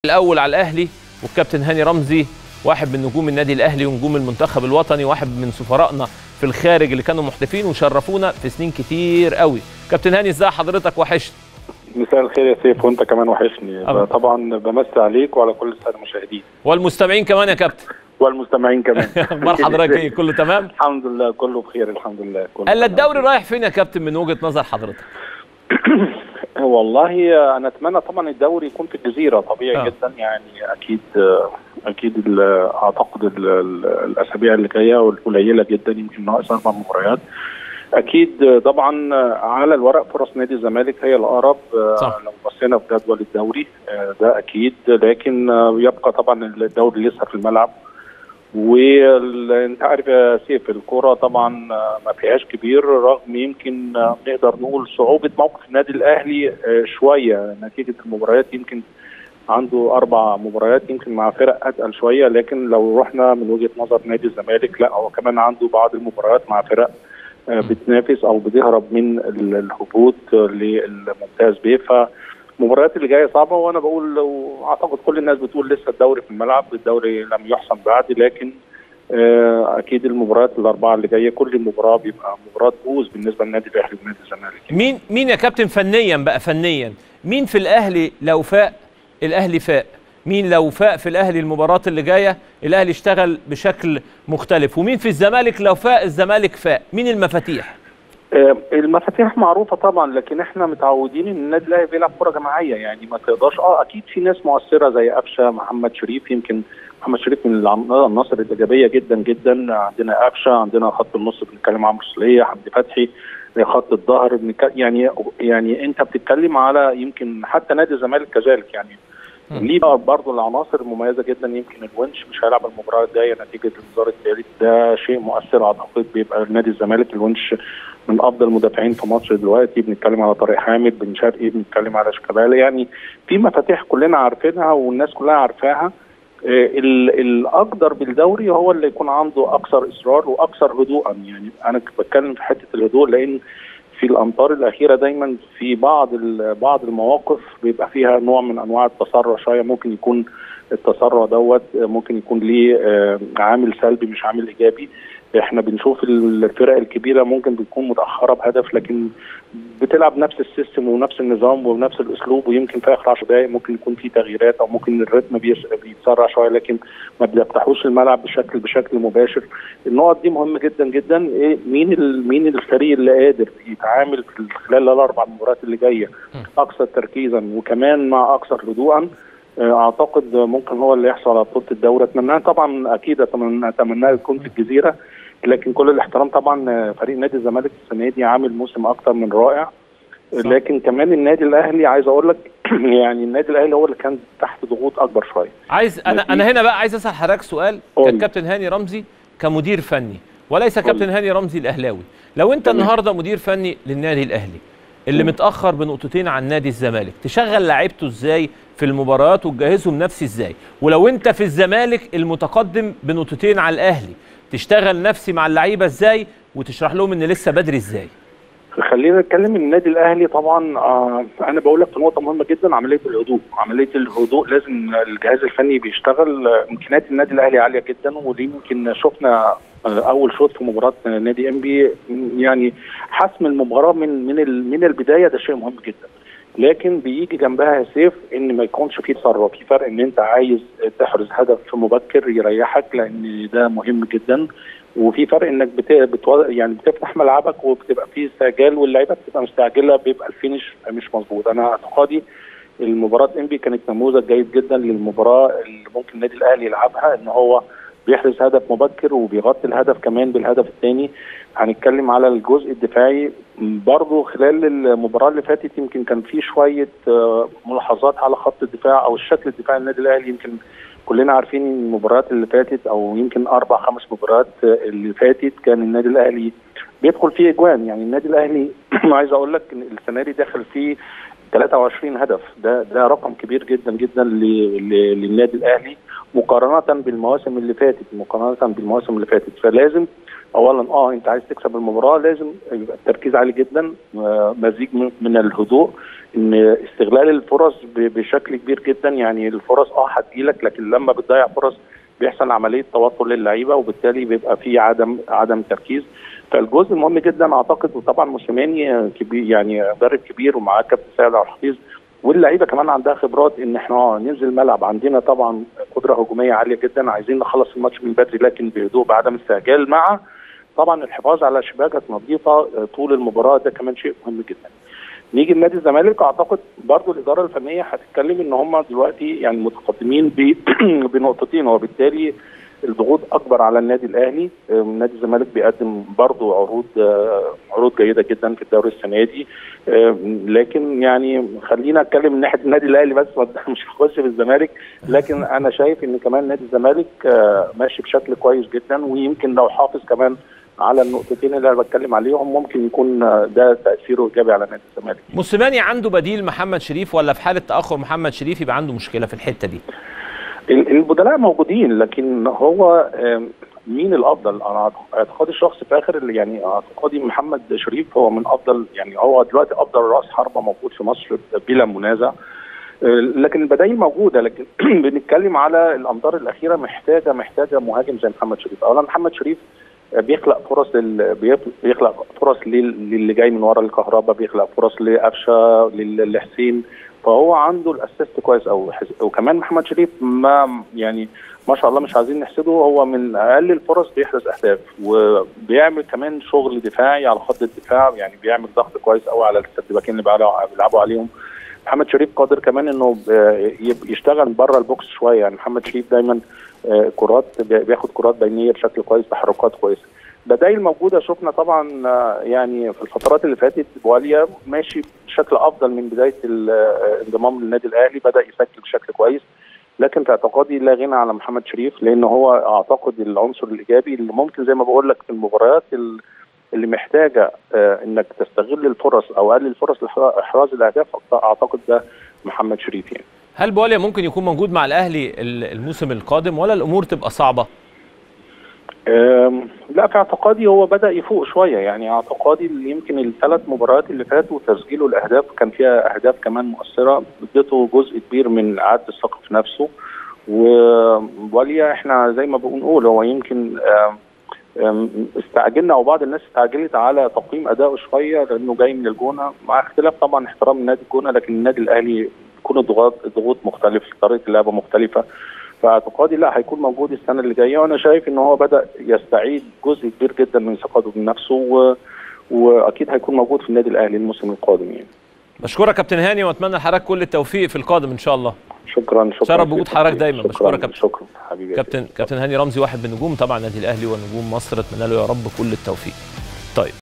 الاول على الاهلي والكابتن هاني رمزي واحد من نجوم النادي الاهلي ونجوم المنتخب الوطني واحد من سفرائنا في الخارج اللي كانوا محترفين وشرفونا في سنين كتير قوي كابتن هاني ازاي حضرتك وحشت مساء الخير يا سيف وانت كمان وحشني أه. طبعا بمسي عليك وعلى كل الساده المشاهدين والمستمعين كمان يا كابتن والمستمعين كمان اخبار حضرتك ايه كله تمام الحمد لله كله بخير الحمد لله كله الا تمام. الدوري رايح فين يا كابتن من وجهه نظر حضرتك والله انا اتمنى طبعا الدوري يكون في الجزيره طبيعي آه. آه. جدا يعني اكيد اكيد ال- اعتقد ال- ال- الاسابيع اللي جايه والقليله جدا يمكن ناقص اربع مباريات اكيد طبعا على الورق فرص نادي الزمالك هي الاقرب صح. لو بصينا في جدول الدوري ده اكيد لكن يبقى طبعا الدوري لسه في الملعب وانت عارف يا سيف الكرة طبعا ما فيهاش كبير رغم يمكن نقدر نقول صعوبة موقف النادي الأهلي شوية نتيجة المباريات يمكن عنده أربع مباريات يمكن مع فرق أتقل شوية لكن لو رحنا من وجهة نظر نادي الزمالك لا هو كمان عنده بعض المباريات مع فرق بتنافس أو بتهرب من الهبوط للممتاز بيه فالمباريات اللي جايه صعبه وانا بقول واعتقد كل الناس بتقول لسه الدوري في الملعب الدوري لم يحسم بعد لكن آه، اكيد المباريات الاربعه اللي جايه كل مباراه بيبقى مباراه فوز بالنسبه للنادي الاهلي ونادي الزمالك مين مين يا كابتن فنيا بقى فنيا مين في الاهلي لو فاق الاهلي فاق مين لو فاق في الاهلي المباراه اللي جايه الاهلي اشتغل بشكل مختلف ومين في الزمالك لو فاق الزمالك فاق مين المفاتيح آه، المفاتيح معروفه طبعا لكن احنا متعودين ان النادي الاهلي بيلعب كره جماعيه يعني ما تقدرش اه اكيد في ناس مؤثره زي قفشه محمد شريف يمكن محمد شريف من العن- العناصر الايجابيه جدا جدا عندنا قفشه عندنا خط النص بنتكلم عمرو سليه حمدي فتحي خط الظهر بنتك- يعني يعني انت بتتكلم على يمكن حتى نادي الزمالك كذلك يعني مم. ليه برضه العناصر المميزه جدا يمكن الونش مش هيلعب المباراه الجايه نتيجه انذار الثالث ده شيء مؤثر اعتقد بيبقى نادي الزمالك الونش من افضل المدافعين في مصر دلوقتي بنتكلم على طارق حامد بن شرقي بنتكلم على شيكابالا يعني في مفاتيح كلنا عارفينها والناس كلها عارفاها آه، ال- الاقدر بالدوري هو اللي يكون عنده اكثر اصرار واكثر هدوءا يعني انا بتكلم في حته الهدوء لان في الامطار الاخيره دايما في بعض ال- بعض المواقف بيبقى فيها نوع من انواع التسرع شويه ممكن يكون التسرع دوت ممكن يكون ليه آه، عامل سلبي مش عامل ايجابي احنا بنشوف الفرق الكبيره ممكن بتكون متاخره بهدف لكن بتلعب نفس السيستم ونفس النظام ونفس الاسلوب ويمكن في اخر 10 دقائق ممكن يكون في تغييرات او ممكن الريتم بيس- بيتسرع شويه لكن ما بيفتحوش الملعب بشكل بشكل مباشر النقط دي مهمه جدا جدا إيه مين ال- مين الفريق اللي قادر يتعامل في خلال الاربع مباريات اللي جايه اكثر تركيزا وكمان مع اكثر هدوءا آه، اعتقد ممكن هو اللي يحصل على بطوله الدوري اتمناها طبعا اكيد اتمنى اتمناها يكون في الجزيره لكن كل الاحترام طبعا آه، فريق نادي الزمالك السنه دي عامل موسم اكتر من رائع صح. لكن كمان النادي الاهلي عايز اقول لك يعني النادي الاهلي هو اللي كان تحت ضغوط اكبر شويه عايز انا ماشي. انا هنا بقى عايز اسال حضرتك سؤال قول. ككابتن هاني رمزي كمدير فني وليس قول. كابتن هاني رمزي الاهلاوي لو انت تمام. النهارده مدير فني للنادي الاهلي اللي مم. متاخر بنقطتين عن نادي الزمالك تشغل لعيبته ازاي في المباريات وتجهزهم نفسي ازاي ولو انت في الزمالك المتقدم بنقطتين على الاهلي تشتغل نفسي مع اللعيبه ازاي وتشرح لهم ان لسه بدري ازاي خلينا نتكلم ان النادي الاهلي طبعا آه انا بقول لك في نقطه مهمه جدا عمليه الهدوء عمليه الهدوء لازم الجهاز الفني بيشتغل آه، امكانيات النادي الاهلي عاليه جدا ودي يمكن شفنا آه، اول شوط في مباراه نادي ام بي يعني حسم المباراه من من ال- من البدايه ده شيء مهم جدا لكن بيجي جنبها يا سيف ان ما يكونش في تسرع في فرق ان انت عايز تحرز هدف مبكر يريحك لان ده مهم جدا وفي فرق انك بت... بتو... يعني بتفتح ملعبك وبتبقى فيه استعجال واللعيبه بتبقى مستعجله بيبقى الفينش مش مظبوط انا اعتقادي المباراه انبي كانت نموذج جيد جدا للمباراه اللي ممكن النادي الاهلي يلعبها ان هو بيحرز هدف مبكر وبيغطي الهدف كمان بالهدف الثاني هنتكلم على الجزء الدفاعي برضه خلال المباراه اللي فاتت يمكن كان في شويه آه، ملاحظات على خط الدفاع او الشكل الدفاعي للنادي الاهلي يمكن كلنا عارفين ان المباريات اللي فاتت او يمكن اربع خمس مباريات آه، اللي فاتت كان النادي الاهلي بيدخل فيه اجوان يعني النادي الاهلي عايز اقول لك ان السنه دي داخل فيه 23 هدف ده ده رقم كبير جدا جدا ل- ل- للنادي الاهلي مقارنه بالمواسم اللي فاتت مقارنه بالمواسم اللي فاتت فلازم اولا اه انت عايز تكسب المباراه لازم يبقى التركيز عالي جدا آه، مزيج من- من الهدوء ان استغلال الفرص ب- بشكل كبير جدا يعني الفرص اه هتجيلك لكن لما بتضيع فرص بيحصل عمليه توتر للعيبه وبالتالي بيبقى في عدم عدم تركيز فالجزء المهم جدا اعتقد وطبعا موسيماني آه، كبير يعني مدرب كبير ومعاه كابتن سيد عبد الحفيظ واللعيبه كمان عندها خبرات ان احنا آه ننزل الملعب عندنا طبعا قدره هجوميه عاليه جدا عايزين نخلص الماتش من بدري لكن بهدوء بعدم استعجال مع طبعا الحفاظ على شباكه نظيفه آه، طول المباراه ده كمان شيء مهم جدا. نيجي لنادي الزمالك اعتقد برضو الاداره الفنيه هتتكلم ان هم دلوقتي يعني متقدمين ب- بنقطتين وبالتالي الضغوط اكبر على النادي الاهلي آه، نادي الزمالك بيقدم برضو عروض آه، عروض جيده جدا في الدوري السنه دي آه، لكن يعني خلينا اتكلم من ناحيه النادي الاهلي بس مش هخش في الزمالك لكن انا شايف ان كمان نادي الزمالك آه، ماشي بشكل كويس جدا ويمكن لو حافظ كمان على النقطتين اللي انا بتكلم عليهم ممكن يكون آه، ده تاثيره ايجابي على نادي الزمالك موسيماني عنده بديل محمد شريف ولا في حاله تاخر محمد شريف يبقى عنده مشكله في الحته دي ال- البدلاء موجودين لكن هو آم، مين الافضل انا اعتقادي الشخصي في اخر اللي يعني اعتقادي محمد شريف هو من افضل يعني هو دلوقتي افضل راس حربه موجود في مصر بلا منازع آه، لكن البدائل موجوده لكن بنتكلم على الامطار الاخيره محتاجه محتاجه مهاجم زي محمد شريف اولا محمد شريف آه، بيخلق فرص لل... بيخ- بيخلق فرص لل- للي جاي من ورا الكهرباء بيخلق فرص لقفشه لل- لحسين فهو عنده الاسيست كويس قوي وكمان محمد شريف ما يعني ما شاء الله مش عايزين نحسده هو من اقل الفرص بيحرز اهداف وبيعمل كمان شغل دفاعي على خط الدفاع يعني بيعمل ضغط كويس قوي على السردباكين اللي بيلعبوا بيلعبوا عليهم محمد شريف قادر كمان انه ب- يب- يشتغل بره البوكس شويه يعني محمد شريف دايما آه، كرات بي- بياخد كرات بينيه بشكل كويس تحركات كويسه بدايل موجوده شفنا طبعا آه، يعني في الفترات اللي فاتت بواليا ماشي بشكل افضل من بدايه ال- آه، انضمام للنادي الاهلي بدا يسجل بشكل كويس لكن في اعتقادي لا غنى على محمد شريف لان هو اعتقد العنصر الايجابي اللي ممكن زي ما بقول لك في المباريات ال- اللي محتاجه آه، انك تستغل الفرص او اقلل الفرص لاحراز الاهداف اعتقد ده محمد شريف يعني هل بواليا ممكن يكون موجود مع الاهلي ال- الموسم القادم ولا الامور تبقى صعبه أم، لا في اعتقادي هو بدا يفوق شويه يعني اعتقادي اللي يمكن الثلاث مباريات اللي فاتوا تسجيله الاهداف كان فيها اهداف كمان مؤثره ادته جزء كبير من اعاده الثقه في نفسه ووليا احنا زي ما بنقول هو يمكن أم، أم، استعجلنا او بعض الناس استعجلت على تقييم ادائه شويه لانه جاي من الجونه مع اختلاف طبعا احترام نادي الجونه لكن النادي الاهلي بتكون الضغوط الضغوط مختلف طريقه اللعبه مختلفه فاعتقادي لا هيكون موجود السنه اللي جايه وانا شايف ان هو بدا يستعيد جزء كبير جدا من ثقته بنفسه و... واكيد هيكون موجود في النادي الاهلي الموسم القادم يعني بشكرك كابتن هاني واتمنى لحضرتك كل التوفيق في القادم ان شاء الله شكرا شكرا شرف بوجود حضرتك دايما. شكرا بشكرك كابتن. شكرا حبيبي يا كابتن كابتن هاني رمزي واحد من نجوم طبعا النادي الاهلي ونجوم مصر اتمنى له يا رب كل التوفيق طيب